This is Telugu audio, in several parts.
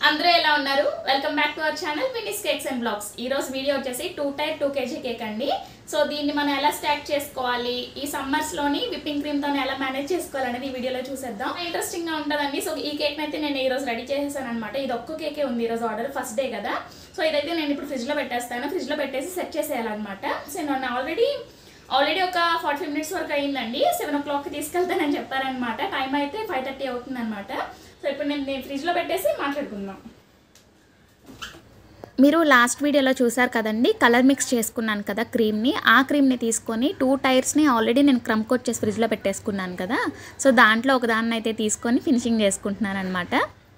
అందరూ ఎలా ఉన్నారు welcome back to our channel వినిస్ కేక్స్ అండ్ బ్లాగ్స్ ఈ రోజు వీడియో వచ్చేసి two tier two kg cake అండి సో దీన్ని మనం ఎలా స్టాక్ చేసుకోవాలి ఈ సమ్మర్స్ లోని విప్పింగ్ క్రీమ్ తో ఎలా మేనేజ్ చేసుకోవాలనేది ఈ వీడియోలో చూసేద్దాం ఇంట్రెస్టింగ్ గా ఉంటుందండి సో ఈ కేక్ అయితే నేను ఈ రోజు రెడీ చేసేసాను అనమాట ఇది ఒక్క కేకే ఉంది ఈ రోజు ఆర్డర్ ఫస్ట్ డే కదా సో ఇదైతే నేను ఇప్పుడు ఫ్రిడ్జ్ లో పెట్టేస్తాను ఫ్రిడ్జ్ లో పెట్టేసి సెట్ చేసేయాలన్నమాట సో నేను ఆల్రెడీ ఆల్రెడీ ఒక ఫార్టీ ఫైవ్ మినిట్స్ వరకు అయిందండి సెవెన్ ఓ క్లాక్కి తీసుకెళ్తానని చెప్పారనమాట టైం అయితే ఫైవ్ థర్టీ అవుతుంది అనమాట సో ఇప్పుడు నేను నేను ఫ్రిడ్జ్లో పెట్టేసి మాట్లాడుకుందాం మీరు లాస్ట్ వీడియోలో చూసారు కదండి కలర్ మిక్స్ చేసుకున్నాను కదా క్రీమ్ని ఆ క్రీమ్ని తీసుకొని టూ టైర్స్ని ఆల్రెడీ నేను క్రమ్ కోట్ చేసి ఫ్రిడ్జ్లో పెట్టేసుకున్నాను కదా సో దాంట్లో ఒకదాన్ని అయితే తీసుకొని ఫినిషింగ్ చేసుకుంటున్నాను అనమాట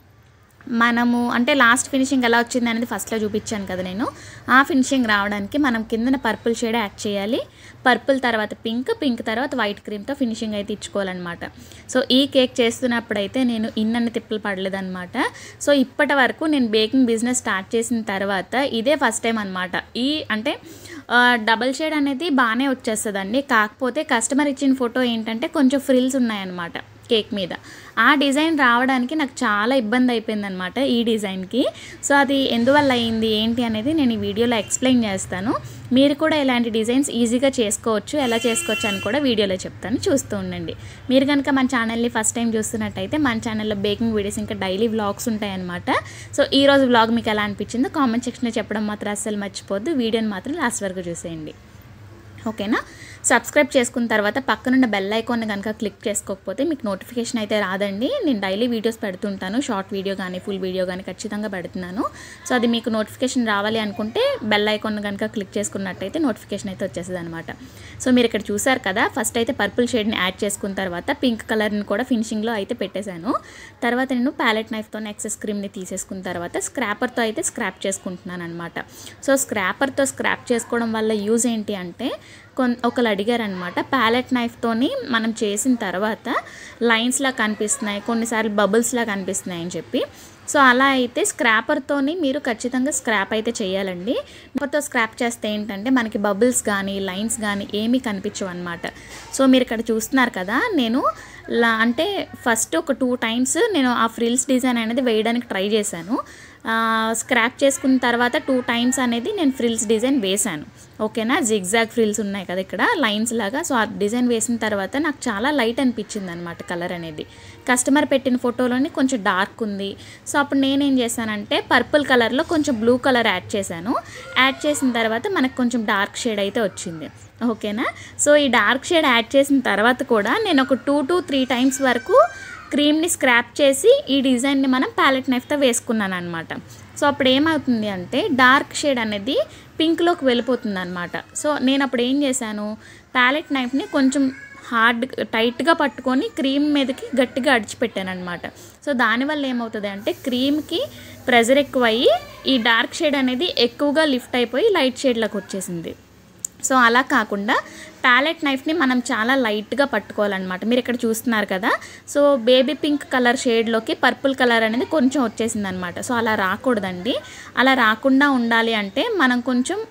మనము అంటే లాస్ట్ ఫినిషింగ్ ఎలా వచ్చింది అనేది ఫస్ట్లో చూపించాను కదా నేను ఆ ఫినిషింగ్ రావడానికి మనం కిందన పర్పుల్ షేడ్ యాడ్ చేయాలి పర్పుల్ తర్వాత పింక్ పింక్ తర్వాత వైట్ క్రీమ్తో ఫినిషింగ్ అయితే ఇచ్చుకోవాలన్నమాట సో ఈ కేక్ చేస్తున్నప్పుడు అయితే నేను ఇన్నన్ని తిప్పలు పడలేదన్నమాట సో ఇప్పటి వరకు నేను బేకింగ్ బిజినెస్ స్టార్ట్ చేసిన తర్వాత ఇదే ఫస్ట్ టైం అనమాట ఈ అంటే డబల్ షేడ్ అనేది బాగానే వచ్చేస్తుందండి కాకపోతే కస్టమర్ ఇచ్చిన ఫోటో ఏంటంటే కొంచెం ఫ్రిల్స్ ఉన్నాయన్నమాట కేక్ మీద ఆ డిజైన్ రావడానికి నాకు చాలా ఇబ్బంది అయిపోయిందనమాట ఈ డిజైన్కి సో అది ఎందువల్ల అయింది ఏంటి అనేది నేను ఈ వీడియోలో ఎక్స్ప్లెయిన్ చేస్తాను మీరు కూడా ఇలాంటి డిజైన్స్ ఈజీగా చేసుకోవచ్చు ఎలా చేసుకోవచ్చు అని కూడా వీడియోలో చెప్తాను చూస్తూ ఉండండి మీరు కనుక మన ఛానల్ని ఫస్ట్ టైం చూస్తున్నట్టయితే మన ఛానల్లో బేకింగ్ వీడియోస్ ఇంకా డైలీ వ్లాగ్స్ ఉంటాయన్నమాట సో ఈ రోజు వ్లాగ్ మీకు ఎలా అనిపించిందో కామెంట్ సెక్షన్లో చెప్పడం మాత్రం అస్సలు మర్చిపోద్దు వీడియోని మాత్రం లాస్ట్ వరకు చూసేయండి ఓకేనా సబ్స్క్రైబ్ చేసుకున్న తర్వాత పక్కనున్న బెల్ ఐకాన్ కనుక క్లిక్ చేసుకోకపోతే మీకు నోటిఫికేషన్ అయితే రాదండి నేను డైలీ వీడియోస్ పెడుతుంటాను షార్ట్ వీడియో కానీ ఫుల్ వీడియో కానీ ఖచ్చితంగా పెడుతున్నాను సో అది మీకు నోటిఫికేషన్ రావాలి అనుకుంటే బెల్ ఐకాన్ కనుక క్లిక్ చేసుకున్నట్టయితే నోటిఫికేషన్ అయితే వచ్చేస్తుంది అనమాట సో మీరు ఇక్కడ చూసారు కదా ఫస్ట్ అయితే పర్పుల్ షేడ్ని యాడ్ చేసుకున్న తర్వాత పింక్ కలర్ని కూడా ఫినిషింగ్లో అయితే పెట్టేశాను తర్వాత నేను ప్యాలెట్ నైఫ్తో ఎక్సెస్ క్రీమ్ని తీసేసుకున్న తర్వాత స్క్రాపర్తో అయితే స్క్రాప్ చేసుకుంటున్నాను అనమాట సో స్క్రాపర్తో స్క్రాప్ చేసుకోవడం వల్ల యూజ్ ఏంటి అంటే కొన్ ఒకరు అడిగారనమాట ప్యాలెట్ నైఫ్తోని మనం చేసిన తర్వాత లైన్స్లా కనిపిస్తున్నాయి కొన్నిసార్లు బబుల్స్లా కనిపిస్తున్నాయి అని చెప్పి సో అలా అయితే స్క్రాపర్తోని మీరు ఖచ్చితంగా స్క్రాప్ అయితే చేయాలండి మొత్తం స్క్రాప్ చేస్తే ఏంటంటే మనకి బబుల్స్ కానీ లైన్స్ కానీ ఏమీ కనిపించవు అనమాట సో మీరు ఇక్కడ చూస్తున్నారు కదా నేను లా అంటే ఫస్ట్ ఒక టూ టైమ్స్ నేను ఆ ఫ్రిల్స్ డిజైన్ అనేది వేయడానికి ట్రై చేశాను స్క్రాప్ చేసుకున్న తర్వాత టూ టైమ్స్ అనేది నేను ఫ్రిల్స్ డిజైన్ వేశాను ఓకేనా జిగ్జాగ్ ఫ్రిల్స్ ఉన్నాయి కదా ఇక్కడ లైన్స్ లాగా సో ఆ డిజైన్ వేసిన తర్వాత నాకు చాలా లైట్ అనిపించింది అనమాట కలర్ అనేది కస్టమర్ పెట్టిన ఫోటోలోని కొంచెం డార్క్ ఉంది సో అప్పుడు నేనేం చేశానంటే పర్పుల్ కలర్లో కొంచెం బ్లూ కలర్ యాడ్ చేశాను యాడ్ చేసిన తర్వాత మనకు కొంచెం డార్క్ షేడ్ అయితే వచ్చింది ఓకేనా సో ఈ డార్క్ షేడ్ యాడ్ చేసిన తర్వాత కూడా నేను ఒక టూ టు త్రీ టైమ్స్ వరకు క్రీమ్ని స్క్రాప్ చేసి ఈ డిజైన్ని మనం ప్యాలెట్ నైఫ్తో వేసుకున్నాను అనమాట సో అప్పుడు ఏమవుతుంది అంటే డార్క్ షేడ్ అనేది పింక్లోకి వెళ్ళిపోతుంది అనమాట సో నేను అప్పుడు ఏం చేశాను ప్యాలెట్ నైఫ్ని కొంచెం హార్డ్ టైట్గా పట్టుకొని క్రీమ్ మీదకి గట్టిగా అడిచిపెట్టాను అనమాట సో దానివల్ల ఏమవుతుంది అంటే క్రీమ్కి ప్రెజర్ ఎక్కువ అయ్యి ఈ డార్క్ షేడ్ అనేది ఎక్కువగా లిఫ్ట్ అయిపోయి లైట్ షేడ్లోకి వచ్చేసింది సో అలా కాకుండా ప్యాలెట్ నైఫ్ని మనం చాలా లైట్గా పట్టుకోవాలన్నమాట మీరు ఇక్కడ చూస్తున్నారు కదా సో బేబీ పింక్ కలర్ షేడ్లోకి పర్పుల్ కలర్ అనేది కొంచెం వచ్చేసింది అనమాట సో అలా రాకూడదండి అలా రాకుండా ఉండాలి అంటే మనం కొంచెం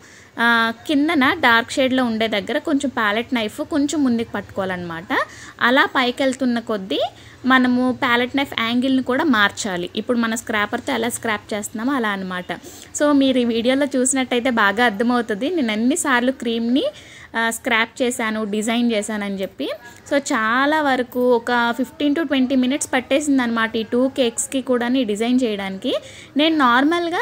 కిందన డార్క్ షేడ్లో ఉండే దగ్గర కొంచెం ప్యాలెట్ నైఫ్ కొంచెం ముందుకు పట్టుకోవాలన్నమాట అలా పైకి వెళ్తున్న కొద్దీ మనము ప్యాలెట్ నైఫ్ యాంగిల్ని కూడా మార్చాలి ఇప్పుడు మన స్క్రాపర్తో ఎలా స్క్రాప్ చేస్తున్నామో అలా అనమాట సో మీరు ఈ వీడియోలో చూసినట్టయితే బాగా అర్థమవుతుంది నేను ఎన్నిసార్లు క్రీమ్ని స్క్రాప్ చేశాను డిజైన్ చేశానని చెప్పి సో చాలా వరకు ఒక ఫిఫ్టీన్ టు ట్వంటీ మినిట్స్ పట్టేసింది అనమాట ఈ టూ కేక్స్కి కూడా డిజైన్ చేయడానికి నేను నార్మల్గా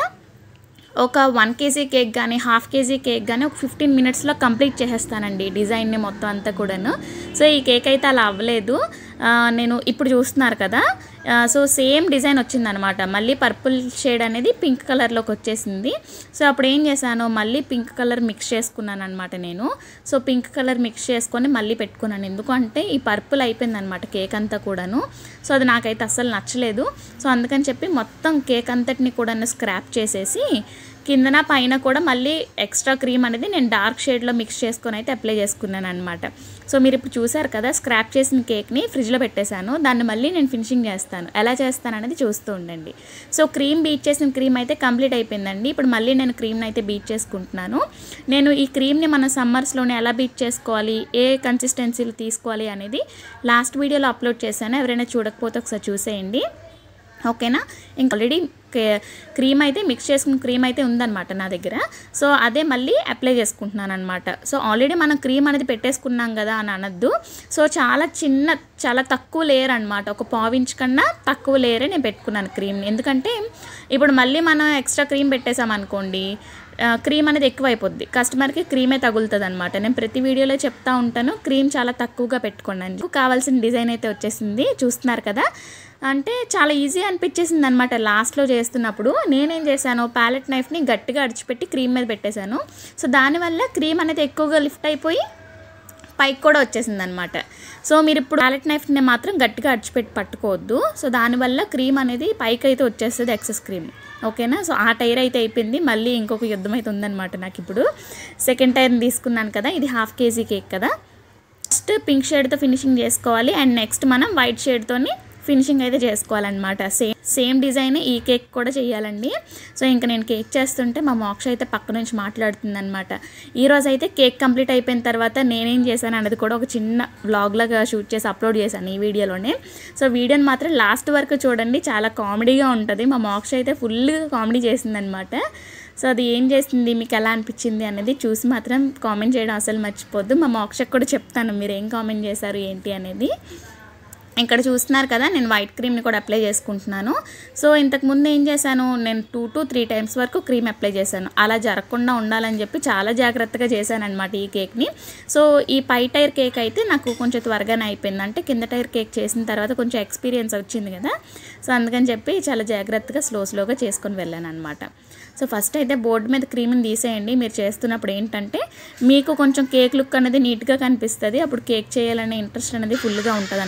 ఒక వన్ కేజీ కేక్ కానీ హాఫ్ కేజీ కేక్ కానీ ఒక ఫిఫ్టీన్ మినిట్స్లో కంప్లీట్ చేసేస్తానండి డిజైన్ని మొత్తం అంతా కూడాను సో ఈ కేక్ అయితే అలా అవ్వలేదు నేను ఇప్పుడు చూస్తున్నారు కదా సో సేమ్ డిజైన్ వచ్చిందనమాట మళ్ళీ పర్పుల్ షేడ్ అనేది పింక్ కలర్లోకి వచ్చేసింది సో అప్పుడు ఏం చేశాను మళ్ళీ పింక్ కలర్ మిక్స్ చేసుకున్నాను అనమాట నేను సో పింక్ కలర్ మిక్స్ చేసుకొని మళ్ళీ పెట్టుకున్నాను ఎందుకంటే ఈ పర్పుల్ అయిపోయింది అనమాట కేక్ అంతా కూడాను సో అది నాకైతే అస్సలు నచ్చలేదు సో అందుకని చెప్పి మొత్తం కేక్ అంతటిని కూడా స్క్రాప్ చేసేసి కిందన పైన కూడా మళ్ళీ ఎక్స్ట్రా క్రీమ్ అనేది నేను డార్క్ షేడ్లో మిక్స్ చేసుకొని అయితే అప్లై చేసుకున్నాను అనమాట సో మీరు ఇప్పుడు చూసారు కదా స్క్రాప్ చేసిన కేక్ని ఫ్రిడ్జ్లో పెట్టేశాను దాన్ని మళ్ళీ నేను ఫినిషింగ్ చేస్తాను ఎలా చేస్తాను అనేది చూస్తూ ఉండండి సో క్రీమ్ బీట్ చేసిన క్రీమ్ అయితే కంప్లీట్ అయిపోయిందండి ఇప్పుడు మళ్ళీ నేను క్రీమ్ని అయితే బీట్ చేసుకుంటున్నాను నేను ఈ క్రీమ్ని మన సమ్మర్స్లోనే ఎలా బీట్ చేసుకోవాలి ఏ కన్సిస్టెన్సీలు తీసుకోవాలి అనేది లాస్ట్ వీడియోలో అప్లోడ్ చేశాను ఎవరైనా చూడకపోతే ఒకసారి చూసేయండి ఓకేనా ఇంకా ఆల్రెడీ క్రీమ్ అయితే మిక్స్ చేసుకున్న క్రీమ్ అయితే ఉందన్నమాట నా దగ్గర సో అదే మళ్ళీ అప్లై చేసుకుంటున్నాను అనమాట సో ఆల్రెడీ మనం క్రీమ్ అనేది పెట్టేసుకున్నాం కదా అని అనొద్దు సో చాలా చిన్న చాలా తక్కువ లేయర్ అనమాట ఒక పావించ్ కన్నా తక్కువ లేయరే నేను పెట్టుకున్నాను క్రీమ్ని ఎందుకంటే ఇప్పుడు మళ్ళీ మనం ఎక్స్ట్రా క్రీమ్ పెట్టేసామనుకోండి ఆ, క్రీమ్ అనేది ఎక్కువ అయిపోద్ది కస్టమర్కి క్రీమే తగులుతుంది అనమాట నేను ప్రతి వీడియోలో చెప్తా ఉంటాను క్రీమ్ చాలా తక్కువగా పెట్టుకోండి మీకు కావాల్సిన డిజైన్ అయితే వచ్చేసింది చూస్తున్నారు కదా అంటే చాలా ఈజీ అనిపించేసింది అనమాట లాస్ట్లో చేస్తున్నప్పుడు నేనేం చేశాను ప్యాలెట్ నైఫ్ని గట్టిగా అడిచిపెట్టి క్రీమ్ మీద పెట్టేశాను సో దానివల్ల క్రీమ్ అనేది ఎక్కువగా లిఫ్ట్ అయిపోయి పైకి కూడా వచ్చేసింది అనమాట సో మీరు ఇప్పుడు ప్యాలెట్ నైఫ్ని మాత్రం గట్టిగా అడిచిపెట్టి పట్టుకోవద్దు సో దానివల్ల క్రీమ్ అనేది పైకి అయితే వచ్చేస్తుంది ఎక్సెస్ క్రీమ్ ఓకేనా సో ఆ టైర్ అయితే అయిపోయింది మళ్ళీ ఇంకొక యుద్ధం అయితే ఉందన్నమాట నాకు ఇప్పుడు సెకండ్ టైర్ తీసుకున్నాను కదా ఇది హాఫ్ కేజీ కేక్ కదా ఫస్ట్ పింక్ షేడ్తో ఫినిషింగ్ చేసుకోవాలి అండ్ నెక్స్ట్ మనం వైట్ షేడ్తోని ఫినిషింగ్ అయితే చేసుకోవాలన్నమాట సేమ్ సేమ్ డిజైన్ ఈ కేక్ కూడా చేయాలండి సో ఇంకా నేను కేక్ చేస్తుంటే మా మోక్ష అయితే పక్క నుంచి మాట్లాడుతుంది అనమాట ఈరోజు అయితే కేక్ కంప్లీట్ అయిపోయిన తర్వాత నేనేం చేశాను అనేది కూడా ఒక చిన్న వ్లాగ్ లాగా షూట్ చేసి అప్లోడ్ చేశాను ఈ వీడియోలోనే సో వీడియోని మాత్రం లాస్ట్ వరకు చూడండి చాలా కామెడీగా ఉంటుంది మా మోక్ష అయితే ఫుల్గా కామెడీ చేసిందనమాట సో అది ఏం చేసింది మీకు ఎలా అనిపించింది అనేది చూసి మాత్రం కామెంట్ చేయడం అసలు మర్చిపోద్దు మా మోక్షకు కూడా చెప్తాను మీరు ఏం కామెంట్ చేశారు ఏంటి అనేది ఇక్కడ చూస్తున్నారు కదా నేను వైట్ క్రీమ్ని కూడా అప్లై చేసుకుంటున్నాను సో ఇంతకుముందు ఏం చేశాను నేను టూ టు త్రీ టైమ్స్ వరకు క్రీమ్ అప్లై చేశాను అలా జరగకుండా ఉండాలని చెప్పి చాలా జాగ్రత్తగా చేశాను అనమాట ఈ కేక్ని సో ఈ పై టైర్ కేక్ అయితే నాకు కొంచెం త్వరగానే అయిపోయింది అంటే కింద టైర్ కేక్ చేసిన తర్వాత కొంచెం ఎక్స్పీరియన్స్ వచ్చింది కదా సో అందుకని చెప్పి చాలా జాగ్రత్తగా స్లో స్లోగా చేసుకొని వెళ్ళాను అనమాట సో ఫస్ట్ అయితే బోర్డు మీద క్రీమ్ని తీసేయండి మీరు చేస్తున్నప్పుడు ఏంటంటే మీకు కొంచెం కేక్ లుక్ అనేది నీట్గా కనిపిస్తుంది అప్పుడు కేక్ చేయాలనే ఇంట్రెస్ట్ అనేది ఫుల్గా ఉంటుంది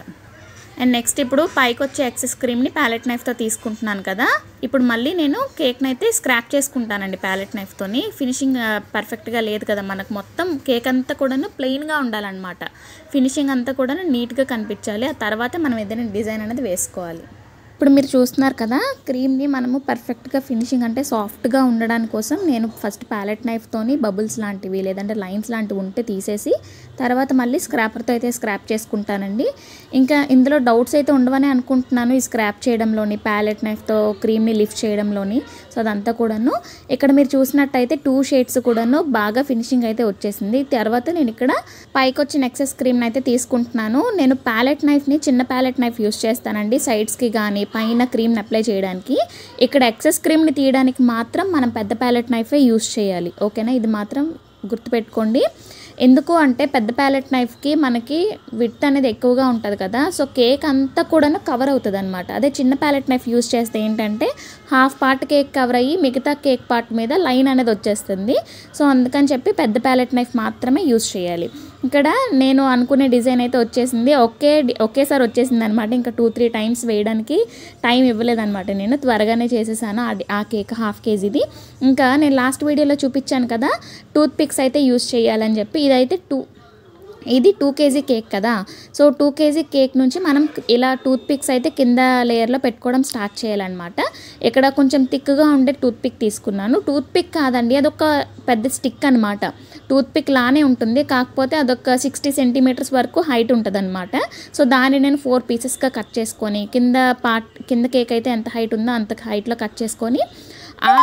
అండ్ నెక్స్ట్ ఇప్పుడు పైకి వచ్చే ఎక్సెస్ క్రీమ్ని ప్యాలెట్ నైఫ్తో తీసుకుంటున్నాను కదా ఇప్పుడు మళ్ళీ నేను కేక్ని అయితే స్క్రాప్ చేసుకుంటానండి ప్యాలెట్ నైఫ్తోని ఫినిషింగ్ పర్ఫెక్ట్గా లేదు కదా మనకు మొత్తం కేక్ అంతా కూడాను ప్లెయిన్గా ఉండాలన్నమాట ఫినిషింగ్ అంతా కూడా నీట్గా కనిపించాలి ఆ తర్వాత మనం ఏదైనా డిజైన్ అనేది వేసుకోవాలి ఇప్పుడు మీరు చూస్తున్నారు కదా క్రీమ్ని మనము పర్ఫెక్ట్గా ఫినిషింగ్ అంటే సాఫ్ట్గా ఉండడానికి కోసం నేను ఫస్ట్ ప్యాలెట్ నైఫ్తోని బబుల్స్ లాంటివి లేదంటే లైన్స్ లాంటివి ఉంటే తీసేసి తర్వాత మళ్ళీ స్క్రాపర్తో అయితే స్క్రాప్ చేసుకుంటానండి ఇంకా ఇందులో డౌట్స్ అయితే ఉండవని అనుకుంటున్నాను ఈ స్క్రాప్ చేయడంలోని ప్యాలెట్ నైఫ్తో క్రీమ్ని లిఫ్ట్ చేయడంలోని సో అదంతా కూడాను ఇక్కడ మీరు చూసినట్టయితే టూ షేడ్స్ కూడాను బాగా ఫినిషింగ్ అయితే వచ్చేసింది తర్వాత నేను ఇక్కడ పైకి వచ్చిన ఎక్సెస్ క్రీమ్ని అయితే తీసుకుంటున్నాను నేను ప్యాలెట్ నైఫ్ని చిన్న ప్యాలెట్ నైఫ్ యూస్ చేస్తానండి సైడ్స్కి కానీ పైన క్రీమ్ని అప్లై చేయడానికి ఇక్కడ ఎక్సెస్ క్రీమ్ని తీయడానికి మాత్రం మనం పెద్ద ప్యాలెట్ నైఫే యూస్ చేయాలి ఓకేనా ఇది మాత్రం గుర్తుపెట్టుకోండి ఎందుకు అంటే పెద్ద ప్యాలెట్ నైఫ్కి మనకి విత్ అనేది ఎక్కువగా ఉంటుంది కదా సో కేక్ అంతా కూడా కవర్ అవుతుంది అనమాట అదే చిన్న ప్యాలెట్ నైఫ్ యూస్ చేస్తే ఏంటంటే హాఫ్ పార్ట్ కేక్ కవర్ అయ్యి మిగతా కేక్ పార్ట్ మీద లైన్ అనేది వచ్చేస్తుంది సో అందుకని చెప్పి పెద్ద ప్యాలెట్ నైఫ్ మాత్రమే యూస్ చేయాలి ఇక్కడ నేను అనుకునే డిజైన్ అయితే వచ్చేసింది ఒకే ఒకేసారి వచ్చేసింది అనమాట ఇంకా టూ త్రీ టైమ్స్ వేయడానికి టైం ఇవ్వలేదన్నమాట నేను త్వరగానే చేసేసాను అది ఆ కేక్ హాఫ్ కేజీది ఇంకా నేను లాస్ట్ వీడియోలో చూపించాను కదా టూత్ పిక్స్ అయితే యూస్ చేయాలని చెప్పి ఇదైతే టూ ఇది టూ కేజీ కేక్ కదా సో టూ కేజీ కేక్ నుంచి మనం ఇలా టూత్ పిక్స్ అయితే కింద లేయర్లో పెట్టుకోవడం స్టార్ట్ చేయాలన్నమాట ఇక్కడ కొంచెం థిక్గా ఉండే టూత్ పిక్ తీసుకున్నాను టూత్ పిక్ కాదండి అదొక పెద్ద స్టిక్ అనమాట టూత్ పిక్ లానే ఉంటుంది కాకపోతే అదొక సిక్స్టీ సెంటీమీటర్స్ వరకు హైట్ ఉంటుంది అనమాట సో దాన్ని నేను ఫోర్ పీసెస్గా కట్ చేసుకొని కింద పార్ట్ కింద కేక్ అయితే ఎంత హైట్ ఉందో అంత హైట్లో కట్ చేసుకొని ఆ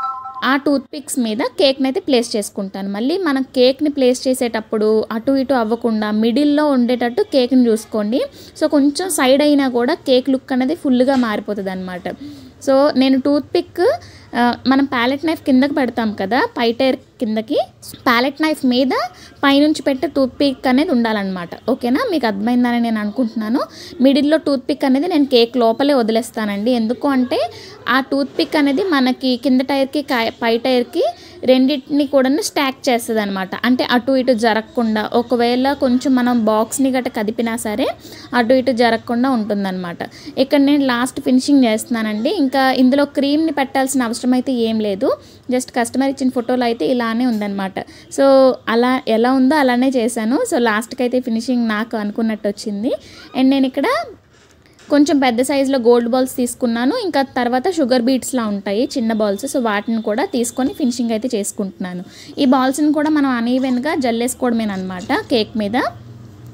ఆ టూత్ పిక్స్ మీద కేక్ని అయితే ప్లేస్ చేసుకుంటాను మళ్ళీ మనం కేక్ని ప్లేస్ చేసేటప్పుడు అటు ఇటు అవ్వకుండా మిడిల్లో ఉండేటట్టు కేక్ని చూసుకోండి సో కొంచెం సైడ్ అయినా కూడా కేక్ లుక్ అనేది ఫుల్గా మారిపోతుంది అనమాట సో నేను టూత్ పిక్ ఆ, మనం ప్యాలెట్ నైఫ్ కిందకి పెడతాం కదా పై టైర్ కిందకి ప్యాలెట్ నైఫ్ మీద పైనుంచి పెట్టే టూత్ పిక్ అనేది ఉండాలన్నమాట ఓకేనా మీకు అర్థమైందని నేను అనుకుంటున్నాను మిడిల్లో టూత్ పిక్ అనేది నేను కేక్ లోపలే వదిలేస్తానండి ఎందుకు అంటే ఆ టూత్ పిక్ అనేది మనకి కింద టైర్కి కా- పై టైర్కి రెండింటిని కూడా స్టాక్ చేస్తుంది అనమాట అంటే అటు ఇటు జరగకుండా ఒకవేళ కొంచెం మనం బాక్స్ని గట్ట కదిపినా సరే అటు ఇటు జరగకుండా ఉంటుందన్నమాట ఇక్కడ నేను లాస్ట్ ఫినిషింగ్ చేస్తున్నానండి ఇంకా ఇందులో క్రీమ్ని పెట్టాల్సిన అవసరం అయితే ఏం లేదు జస్ట్ కస్టమర్ ఇచ్చిన ఫోటోలో అయితే ఇలానే ఉందన్నమాట సో అలా ఎలా ఉందో అలానే చేశాను సో లాస్ట్కి అయితే ఫినిషింగ్ నాకు అనుకున్నట్టు వచ్చింది అండ్ నేను ఇక్కడ కొంచెం పెద్ద సైజులో గోల్డ్ బాల్స్ తీసుకున్నాను ఇంకా తర్వాత షుగర్ బీట్స్లా ఉంటాయి చిన్న బాల్స్ సో వాటిని కూడా తీసుకొని ఫినిషింగ్ అయితే చేసుకుంటున్నాను ఈ బాల్స్ని కూడా మనం అనీవెన్గా జల్లేసుకోవడమేనమాట కేక్ మీద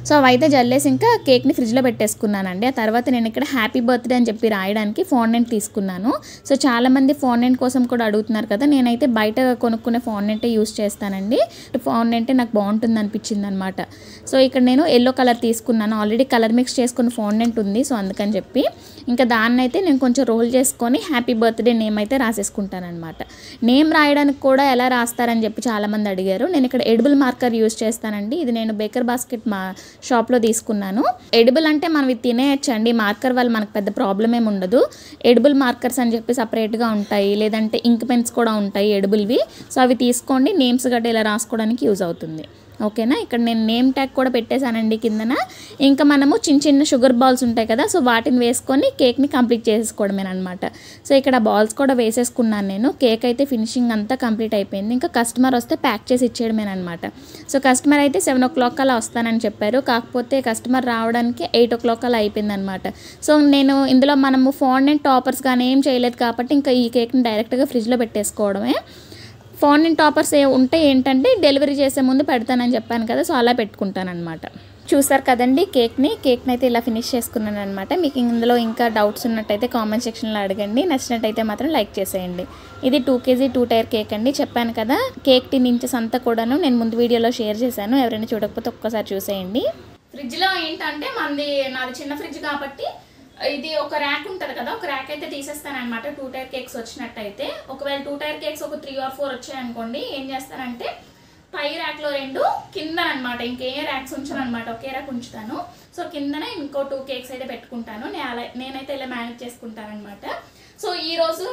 సో అవైతే జల్లేసి ఇంకా కేక్ని ఫ్రిడ్జ్లో పెట్టేసుకున్నానండి ఆ తర్వాత నేను ఇక్కడ హ్యాపీ బర్త్డే అని చెప్పి రాయడానికి ఫోండెంట్ తీసుకున్నాను సో చాలామంది ఫోండెంట్ కోసం కూడా అడుగుతున్నారు కదా నేనైతే బయట కొనుక్కునే ఫోండెంటే యూస్ చేస్తానండి ఫోండెంటే నాకు బాగుంటుంది అనిపించింది అనమాట సో ఇక్కడ నేను ఎల్లో కలర్ తీసుకున్నాను ఆల్రెడీ కలర్ మిక్స్ చేసుకున్న ఫోండెంట్ ఉంది సో అందుకని చెప్పి ఇంకా దాన్ని అయితే నేను కొంచెం రోల్ చేసుకొని హ్యాపీ బర్త్డే నేమ్ అయితే రాసేసుకుంటాను అనమాట నేమ్ రాయడానికి కూడా ఎలా రాస్తారని చెప్పి చాలామంది అడిగారు నేను ఇక్కడ ఎడిబుల్ మార్కర్ యూస్ చేస్తానండి ఇది నేను బేకర్ బాస్కెట్ మా షాప్లో తీసుకున్నాను ఎడిబుల్ అంటే మనం ఇది తినేయచ్చండి మార్కర్ వల్ల మనకు పెద్ద ప్రాబ్లం ఏమి ఉండదు ఎడిబుల్ మార్కర్స్ అని చెప్పి సపరేట్గా ఉంటాయి లేదంటే ఇంక్ పెన్స్ కూడా ఉంటాయి ఎడిబుల్వి సో అవి తీసుకోండి నేమ్స్ గట్రా ఇలా రాసుకోవడానికి యూజ్ అవుతుంది ఓకేనా ఇక్కడ నేను నేమ్ ట్యాగ్ కూడా పెట్టేశానండి కిందన ఇంకా మనము చిన్న చిన్న షుగర్ బాల్స్ ఉంటాయి కదా సో వాటిని వేసుకొని కేక్ని కంప్లీట్ చేసేసుకోవడమేనమాట సో ఇక్కడ బాల్స్ కూడా వేసేసుకున్నాను నేను కేక్ అయితే ఫినిషింగ్ అంతా కంప్లీట్ అయిపోయింది ఇంకా కస్టమర్ వస్తే ప్యాక్ చేసి ఇచ్చేయడమేనమాట సో కస్టమర్ అయితే సెవెన్ ఓ క్లాక్ అలా వస్తానని చెప్పారు కాకపోతే కస్టమర్ రావడానికి ఎయిట్ ఓ క్లాక్ అలా అయిపోయిందనమాట సో నేను ఇందులో మనము ఫోన్ అండ్ టాపర్స్ కానీ ఏం చేయలేదు కాబట్టి ఇంకా ఈ కేక్ని డైరెక్ట్గా ఫ్రిడ్జ్లో పెట్టేసుకోవడమే ఫోన్ అండ్ టాపర్స్ ఏ ఉంటే ఏంటంటే డెలివరీ చేసే ముందు పెడతానని చెప్పాను కదా సో అలా పెట్టుకుంటాను అనమాట చూసారు కదండి కేక్ని కేక్ని అయితే ఇలా ఫినిష్ చేసుకున్నాను అనమాట మీకు ఇందులో ఇంకా డౌట్స్ ఉన్నట్టయితే కామెంట్ సెక్షన్లో అడగండి నచ్చినట్టయితే మాత్రం లైక్ చేసేయండి ఇది two kg two tier cake అండి చెప్పాను కదా కేక్ టిన్ ఇంచెస్ అంతా కూడాను నేను ముందు వీడియోలో షేర్ చేశాను ఎవరైనా చూడకపోతే ఒక్కసారి చూసేయండి ఫ్రిడ్జ్లో ఏంటంటే మనది నాది చిన్న ఫ్రిడ్జ్ కాబట్టి ఇది ఒక ర్యాక్ ఉంటుంది కదా ఒక ర్యాక్ అయితే తీసేస్తాను అనమాట టూ టైర్ కేక్స్ వచ్చినట్టయితే ఒకవేళ టూ టైర్ కేక్స్ ఒక త్రీ ఆర్ ఫోర్ వచ్చాయనుకోండి ఏం చేస్తానంటే పై ర్యాక్లో రెండు కింద అనమాట ఇంకే ర్యాక్స్ ఉంచాను అనమాట ఒకే ర్యాక్ ఉంచుతాను సో కిందనే ఇంకో టూ కేక్స్ అయితే పెట్టుకుంటాను నేను అలా నేనైతే ఇలా మేనేజ్ చేసుకుంటాను అనమాట సో ఈరోజు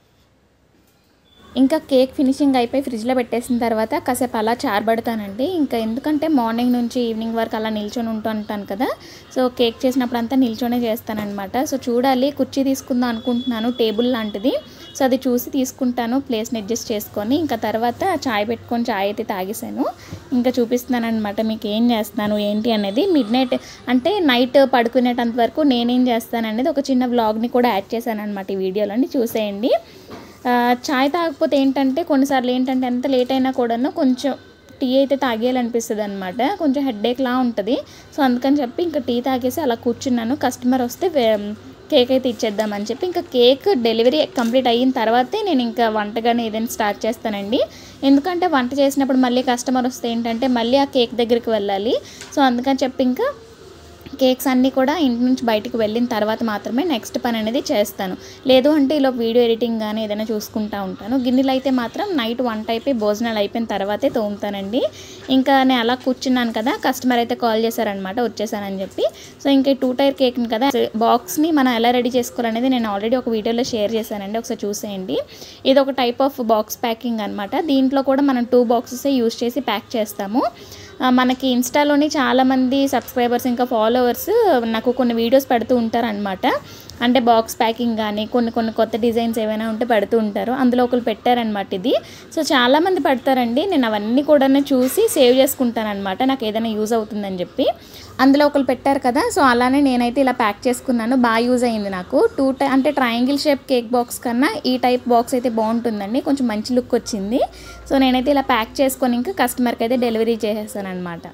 ఇంకా కేక్ ఫినిషింగ్ అయిపోయి ఫ్రిడ్జ్లో పెట్టేసిన తర్వాత కాసేపు అలా చారబడతానండి ఇంకా ఎందుకంటే మార్నింగ్ నుంచి ఈవినింగ్ వరకు అలా నిల్చొని ఉంటూ ఉంటాను కదా సో కేక్ చేసినప్పుడు అంతా నిల్చొనే చేస్తానన్నమాట సో చూడాలి కుర్చీ తీసుకుందాం అనుకుంటున్నాను టేబుల్ లాంటిది సో అది చూసి తీసుకుంటాను ప్లేస్ని అడ్జస్ట్ చేసుకొని ఇంకా తర్వాత చాయ్ పెట్టుకొని చాయ్ అయితే తాగేసాను ఇంకా చూపిస్తున్నాను అనమాట మీకు ఏం చేస్తాను ఏంటి అనేది మిడ్ నైట్ అంటే నైట్ పడుకునేటంత వరకు నేనేం చేస్తాను అనేది ఒక చిన్న వ్లాగ్ని కూడా యాడ్ చేశాను అనమాట ఈ వీడియోలోని చూసేయండి ఆ, చాయ్ తాగకపోతే ఏంటంటే కొన్నిసార్లు ఏంటంటే ఎంత లేట్ అయినా కూడాను కొంచెం టీ అయితే తాగేయాలనిపిస్తుంది అనమాట కొంచెం హెడ్ఏక్లా ఉంటుంది సో అందుకని చెప్పి ఇంకా టీ తాగేసి అలా కూర్చున్నాను కస్టమర్ వస్తే వే- కేక్ అయితే ఇచ్చేద్దామని చెప్పి ఇంకా కేక్ డెలివరీ కంప్లీట్ అయిన తర్వాతే నేను ఇంకా వంటగానే ఏదైనా స్టార్ట్ చేస్తానండి ఎందుకంటే వంట చేసినప్పుడు మళ్ళీ కస్టమర్ వస్తే ఏంటంటే మళ్ళీ ఆ కేక్ దగ్గరికి వెళ్ళాలి సో అందుకని చెప్పి ఇంకా కేక్స్ అన్నీ కూడా ఇంటి నుంచి బయటికి వెళ్ళిన తర్వాత మాత్రమే నెక్స్ట్ పని అనేది చేస్తాను లేదు అంటే ఇలా వీడియో ఎడిటింగ్ కానీ ఏదైనా చూసుకుంటా ఉంటాను గిన్నెలు అయితే మాత్రం నైట్ వంట అయిపోయి భోజనాలు అయిపోయిన తర్వాతే తోముతానండి ఇంకా నేను అలా కూర్చున్నాను కదా కస్టమర్ అయితే కాల్ చేశారనమాట వచ్చేసానని చెప్పి సో ఇంకా టూ టైర్ కేక్ని కదా బాక్స్ని మనం ఎలా రెడీ చేసుకోవాలనేది నేను ఆల్రెడీ ఒక వీడియోలో షేర్ చేశానండి ఒకసారి చూసేయండి ఇది ఒక టైప్ ఆఫ్ బాక్స్ ప్యాకింగ్ అనమాట దీంట్లో కూడా మనం టూ బాక్సెస్ యూస్ చేసి ప్యాక్ చేస్తాము ఆ, మనకి ఇన్స్టాలోని చాలామంది సబ్స్క్రైబర్స్ ఇంకా ఫాలోవర్స్ నాకు కొన్ని వీడియోస్ పెడుతూ ఉంటారనమాట అంటే బాక్స్ ప్యాకింగ్ కానీ కొన్ని కొన్ని కొత్త డిజైన్స్ ఏమైనా ఉంటే పెడుతూ ఉంటారు అందులో ఒకరు పెట్టారనమాట ఇది సో చాలామంది పెడతారండి నేను అవన్నీ కూడా చూసి సేవ్ చేసుకుంటానమాట నాకు ఏదైనా యూజ్ అవుతుందని చెప్పి అందులో ఒకరు పెట్టారు కదా సో అలానే నేనైతే ఇలా ప్యాక్ చేసుకున్నాను బాగా యూజ్ అయింది నాకు టూ టై అంటే ట్రయాంగిల్ షేప్ కేక్ బాక్స్ కన్నా ఈ టైప్ బాక్స్ అయితే బాగుంటుందండి కొంచెం మంచి లుక్ వచ్చింది సో నేనైతే ఇలా ప్యాక్ చేసుకొని ఇంకా కస్టమర్కి అయితే డెలివరీ చేసేస్తాను అనమాట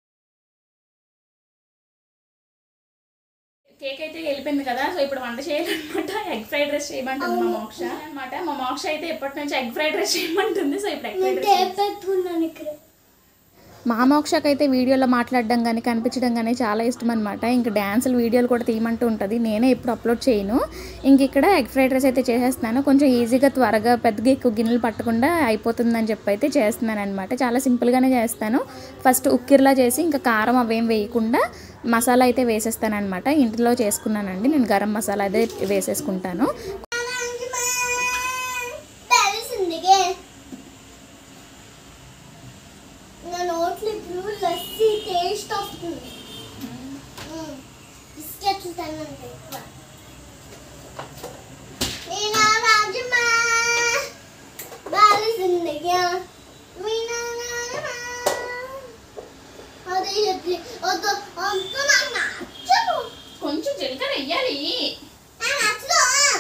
కేక్ అయితే వెళ్ళిపోయింది కదా సో ఇప్పుడు వంట చేయాలన్నమాట ఎగ్ ఫ్రైడ్ రైస్ చేయమంటుంది మా మోక్ష అనమాట మా మోక్ష అయితే ఎప్పటి నుంచి ఎగ్ ఫ్రైడ్ రైస్ చేయమంటుంది సో ఇప్పుడు ఎగ్ ఫ్రైడ్ రైస్ పెట్టుకున్నాను ఇక్కడ మా మోక్షకైతే వీడియోలో మాట్లాడడం కానీ కనిపించడం కానీ చాలా ఇష్టం అనమాట ఇంక డ్యాన్సులు వీడియోలు కూడా తీయమంటూ ఉంటుంది నేనే ఎప్పుడు అప్లోడ్ చేయను ఇంక ఇక్కడ ఎగ్ ఫ్రైడ్ రైస్ అయితే చేసేస్తున్నాను కొంచెం ఈజీగా త్వరగా పెద్దగా ఎక్కువ గిన్నెలు పట్టకుండా అయిపోతుందని చెప్పి అయితే చేస్తున్నాను అనమాట చాలా సింపుల్గానే చేస్తాను ఫస్ట్ ఉక్కిర్లా చేసి ఇంకా కారం అవేం వేయకుండా మసాలా అయితే వేసేస్తాను అనమాట ఇంట్లో చేసుకున్నానండి నేను గరం మసాలా అదే వేసేసుకుంటాను తెలిసింది నా నోట్లో ఇప్పుడు లస్సీ టేస్ట్ వస్తుంది బిస్కెట్లు తినండి ఎక్కువ నేను రాజమా బాలిసిందిగా మీనా అదే చెప్పి వద్దు వద్దు నాకు నచ్చదు కొంచెం జీలకర్ర వెయ్యాలి నాకు నచ్చదు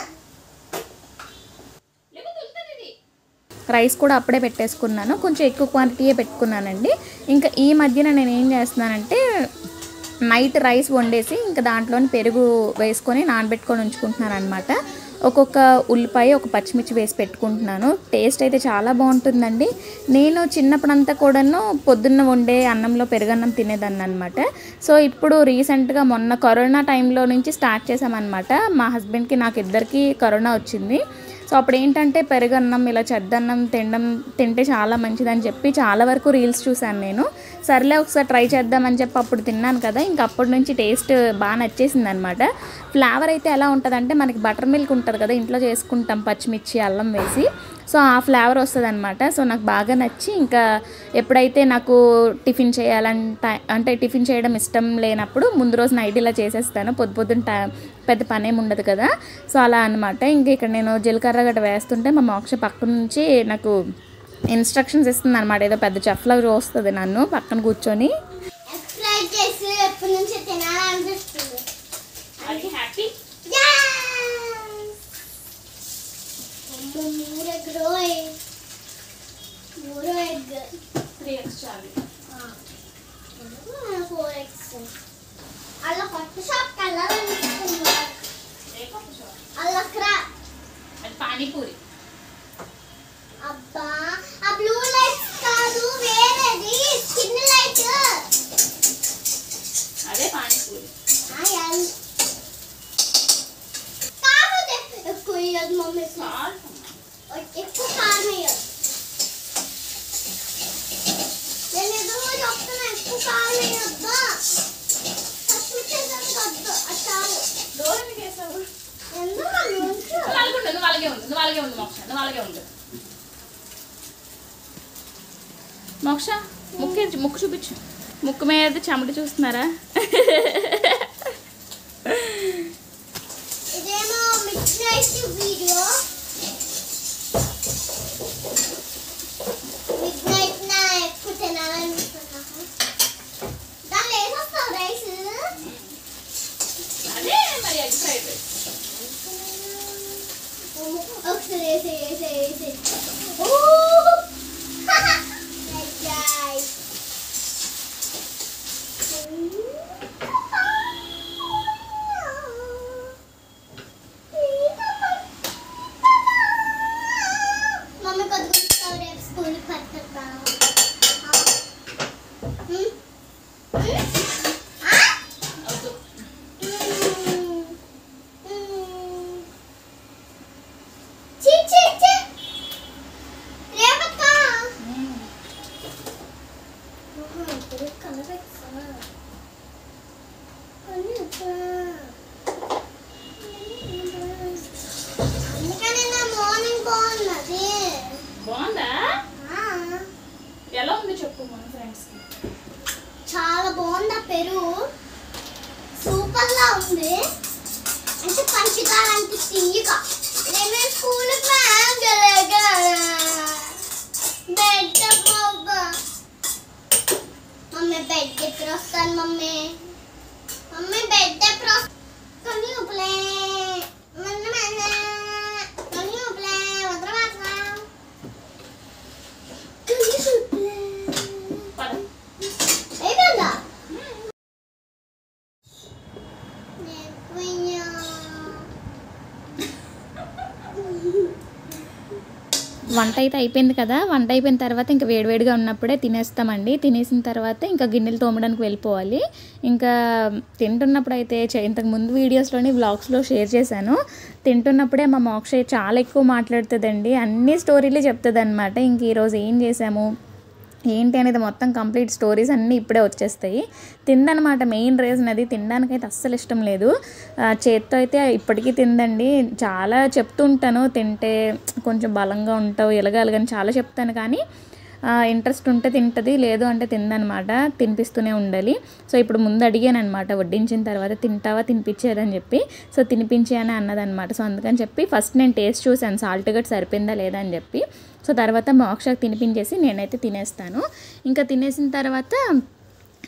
లేకపోతే ఉంటుంది ఇది రైస్ కూడా అప్పుడే పెట్టేసుకున్నాను కొంచెం ఎక్కువ క్వాంటిటీయే పెట్టుకున్నానండి ఇంకా ఈ మధ్యన నేను ఏం చేస్తున్నానంటే నైట్ రైస్ వండేసి ఇంకా దాంట్లోని పెరుగు వేసుకొని నానబెట్టుకొని ఉంచుకుంటున్నాను అనమాట ఒక్కొక్క ఉల్లిపాయ ఒక పచ్చిమిర్చి వేసి పెట్టుకుంటున్నాను టేస్ట్ అయితే చాలా బాగుంటుందండి నేను చిన్నప్పుడంతా కూడాను పొద్దున్న వండే అన్నంలో పెరుగన్నం తినేదాన్ని అనమాట సో ఇప్పుడు రీసెంట్గా మొన్న కరోనా టైంలో నుంచి స్టార్ట్ చేసామన్నమాట మా హస్బెండ్కి నాకు ఇద్దరికి కరోనా వచ్చింది సో అప్పుడు ఏంటంటే పెరుగన్నం ఇలా చెద్దన్నం తినడం తింటే చాలా మంచిదని చెప్పి చాలా వరకు రీల్స్ చూశాను నేను సర్లే ఒకసారి ట్రై చేద్దామని చెప్పి అప్పుడు తిన్నాను కదా ఇంక అప్పటి నుంచి టేస్ట్ బాగా నచ్చేసింది అనమాట ఫ్లేవర్ అయితే ఎలా ఉంటుందంటే మనకి బటర్ మిల్క్ ఉంటుంది కదా ఇంట్లో చేసుకుంటాం పచ్చిమిర్చి అల్లం వేసి సో ఆ ఫ్లేవర్ వస్తుంది అనమాట సో నాకు బాగా నచ్చి ఇంకా ఎప్పుడైతే నాకు టిఫిన్ చేయాలంటే అంటే టిఫిన్ చేయడం ఇష్టం లేనప్పుడు ముందు రోజు నైట్ ఇలా చేసేస్తాను పొద్దు పొద్దున్న టై- పెద్ద పని ఏమి ఉండదు కదా సో అలా అనమాట ఇంక ఇక్కడ నేను జీలకర్ర గట్ట వేస్తుంటే మా మోక్ష పక్క నుంచి నాకు ఇన్స్ట్రక్షన్స్ ఇస్తుంది అనమాట ఏదో పెద్ద చెఫ్లా చూస్తుంది నన్ను పక్కన కూర్చొని ఎగ్ ఫ్రై చేసి ఎప్పటి నుంచి తినాలనిపిస్తుంది అది హ్యాపీ అమ్మ మూడు ఎగ్ రోయ్ మూడు ఎగ్ త్రీ ఎక్స్ చాలు ఫోర్ ఎగ్స్ అలా కొత్త షాప్కి వెళ్ళాలనిపిస్తుంది ఏ పప్పు చారు? అలా క్రా అది పానీపూరి అబ్బా ఆ బ్లూ లైట్ కాదు వేరేది స్కిన్ లైట్ అదే పానీపూరి కాకపోతే ఎక్కువ ఇయ్యదు మమ్మీ చాలు ఎక్కువ కారం వేయదు నేను ఏదో చెప్తున్నా ఎక్కువ కారం వేయొద్దా పచ్చిమిర్చి వేసాను వద్దు అది చాలు డోర్ ఎందుకు వేసావు ఎందుకు మమ్మీ ఉంచు నువ్వు అలాగే ఉండు నువ్వు అలాగే ఉండు నువ్వు అలాగే ఉండు మోక్ష నువ్వు అలాగే ఉండు మోక్ష ముక్కు ఏంటి? ముక్కు చూపించు ముక్కు మీద చెమట చూస్తున్నారా ఇదేమో midnight video midnight నా ఎక్కువ తినాలనుకుంటున్నాను దాంట్లో వేసేస్తావు రైస్ అదే మరి ఎగ్ ఫ్రైడ్ రైస్ ఒకసారి వేసే వేసే వేసే మమ్మీ కొద్దిగా రేపు స్కూల్కి పట్టద్దా వద్దు చి చి చి రేపక్క ఇప్పుడు కలపెట్టా అందుకని నా మార్నింగ్ బాగున్నది బాగుందా ఆ, ఎలా ఉంది చెప్పు మన ఫ్రెండ్స్కి చాలా బాగుంది ఆ పెరుగు సూపర్ లా ఉంది అంటే పంచదార అంటే తీయగా నేను స్కూల్కి వెళ్ళగలగా బెడ్ బాబా మమ్మీ బెడ్ ఎప్పుడు వస్తాను మమ్మీ మమ్మీ బెడ్ ఎప్పుడు వస్తాను కొన్ని ఉప్పులే మన మన కొన్ని ఉప్పులే వద్ర మాత్రం కొన్ని ఉప్పులే పద అయిపోయిందా నేర్పోయా వంట అయితే అయిపోయింది కదా వంట అయిపోయిన తర్వాత ఇంకా వేడివేడిగా ఉన్నప్పుడే తినేస్తామండి తినేసిన తర్వాత ఇంకా గిన్నెలు తోమడానికి వెళ్ళిపోవాలి ఇంకా తింటున్నప్పుడు అయితే చే- ఇంతకు ముందు వీడియోస్లోని బ్లాగ్స్లో షేర్ చేశాను తింటున్నప్పుడే మా మోక్ష చాలా ఎక్కువ మాట్లాడుతుందండి అన్ని స్టోరీలే చెప్తుంది అనమాట ఇంక ఈరోజు ఏం చేసాము ఏంటి అనేది మొత్తం కంప్లీట్ స్టోరీస్ అన్నీ ఇప్పుడే వచ్చేస్తాయి తిందనమాట మెయిన్ రీజన్ అది తినడానికైతే అస్సలు ఇష్టం లేదు ఆ, చేత్తో అయితే ఇప్పటికీ తిందండి చాలా చెప్తుంటాను తింటే కొంచెం బలంగా ఉంటావు ఎలగాలని చాలా చెప్తాను కానీ ఇంట్రెస్ట్ ఉంటే తింటుంది లేదు అంటే తిందనమాట తినిపిస్తూనే ఉండాలి సో ఇప్పుడు ముందు అడిగాను అనమాట వడ్డించిన తర్వాత తింటావా తినిపించేదని చెప్పి సో తినిపించే అని అన్నదనమాట సో అందుకని చెప్పి ఫస్ట్ నేను టేస్ట్ చూశాను సాల్ట్ గట్ సరిపోయిందా లేదా అని చెప్పి సో తర్వాత మోక్షకు తినిపించేసి నేనైతే తినేస్తాను ఇంకా తినేసిన తర్వాత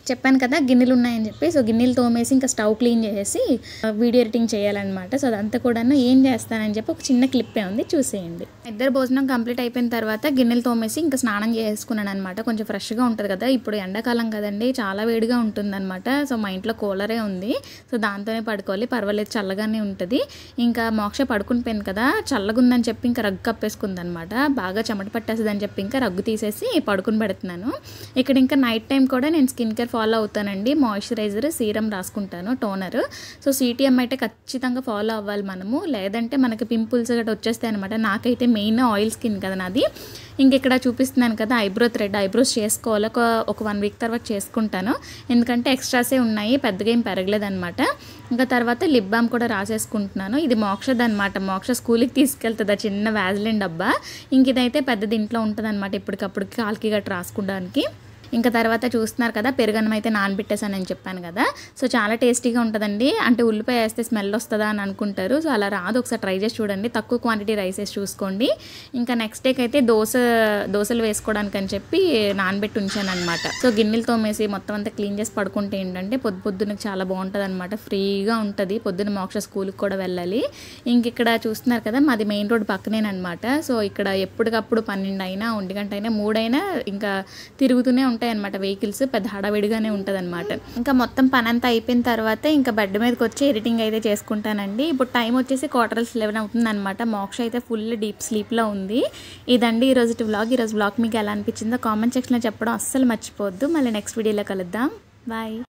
చెప్పాను కదా గిన్నెలు ఉన్నాయని చెప్పి సో గిన్నెలు తోమేసి ఇంకా స్టవ్ క్లీన్ చేసేసి ఆ, వీడియో ఎడిటింగ్ చేయాలన్నమాట సో అదంతా కూడా ఏం చేస్తానని చెప్పి ఒక చిన్న క్లిప్పే ఉంది చూసేయండి ఇద్దరు భోజనం కంప్లీట్ అయిపోయిన తర్వాత గిన్నెలు తోమేసి ఇంకా స్నానం చేసుకున్నాను అనమాట కొంచెం ఫ్రెష్గా ఉంటుంది కదా ఇప్పుడు ఎండాకాలం కదండి చాలా వేడిగా ఉంటుందన్నమాట సో మా ఇంట్లో కూలరే ఉంది సో దాంతోనే పడుకోవాలి పర్వాలేదు చల్లగానే ఉంటుంది ఇంకా మోక్ష పడుకుని పోయింది కదా చల్లగా ఉందని చెప్పి ఇంకా రగ్గు కప్పేసుకుంది అనమాట బాగా చెమట పట్టేస్తుంది అని చెప్పి ఇంకా రగ్గు తీసేసి పడుకుని పెడుతున్నాను ఇక్కడ ఇంకా నైట్ టైం కూడా నేను స్కిన్ కేర్ ఫాలో అవుతానండి మాయిశ్చరైజర్ సీరం రాసుకుంటాను టోనర్ సో సిటిఎం అయితే ఖచ్చితంగా ఫాలో అవ్వాలి మనము లేదంటే మనకి పింపుల్స్ గట్రా వచ్చేస్తాయి అనమాట నాకైతే మెయిన్ ఆయిల్ స్కిన్ కదా నాది ఇంక ఇక్కడ చూపిస్తున్నాను కదా ఐబ్రో థ్రెడ్ ఐబ్రోస్ చేసుకోవాలి ఒక ఒక వన్ వీక్ తర్వాత చేసుకుంటాను ఎందుకంటే ఎక్స్ట్రాసే ఉన్నాయి పెద్దగా ఏం పెరగలేదన్నమాట ఇంకా తర్వాత లిప్ బామ్ కూడా రాసేసుకుంటున్నాను ఇది మోక్షది అనమాట మోక్ష స్కూల్కి తీసుకెళ్తుంది ఆ చిన్న వ్యాజ్లిన్ డబ్బా ఇంక ఇదైతే పెద్దది ఇంట్లో ఉంటుంది అనమాట ఇప్పటికప్పుడు కాల్కి గట్రా రాసుకోవడానికి ఇంకా తర్వాత చూస్తున్నారు కదా పెరుగన్నం అయితే నానబెట్టేసానని చెప్పాను కదా సో చాలా టేస్టీగా ఉంటుందండి అంటే ఉల్లిపాయ వేస్తే స్మెల్ వస్తుందా అని అనుకుంటారు సో అలా రాదు ఒకసారి ట్రై చేసి చూడండి తక్కువ క్వాంటిటీ రైస్ వేసి చూసుకోండి ఇంకా నెక్స్ట్ డేకి అయితే దోశ దోశలు వేసుకోవడానికి అని చెప్పి నానబెట్టి ఉంచాను అనమాట సో గిన్నెలు తోమేసి మొత్తం అంతా క్లీన్ చేసి పడుకుంటే ఏంటంటే పొద్దు పొద్దునకి చాలా బాగుంటుంది అనమాట ఫ్రీగా ఉంటుంది పొద్దున మోక్ష స్కూల్కి కూడా వెళ్ళాలి ఇంక ఇక్కడ చూస్తున్నారు కదా మాది మెయిన్ రోడ్ పక్కనేనమాట సో ఇక్కడ ఎప్పటికప్పుడు పన్నెండు అయినా ఒంటి గంట అయినా మూడైనా ఇంకా తిరుగుతూనే ఉంటాయి అనమాట వెహికల్స్ పెద్ద హడావిడిగానే ఉంటుంది అనమాట ఇంకా మొత్తం పని అంతా అయిపోయిన తర్వాత ఇంకా బెడ్ మీదకి వచ్చి ఎడిటింగ్ అయితే చేసుకుంటానండి ఇప్పుడు టైం వచ్చేసి క్వార్టర్స్ లెవెన్ అవుతుంది అనమాట మోక్ష అయితే ఫుల్ డీప్ స్లీప్లో ఉంది ఇదండి ఈరోజు వ్లాగ్ ఈరోజు వ్లాగ్ మీకు ఎలా అనిపించిందో కామెంట్ సెక్షన్లో చెప్పడం అస్సలు మర్చిపోవద్దు మళ్ళీ నెక్స్ట్ వీడియోలో కలుద్దాం బాయ్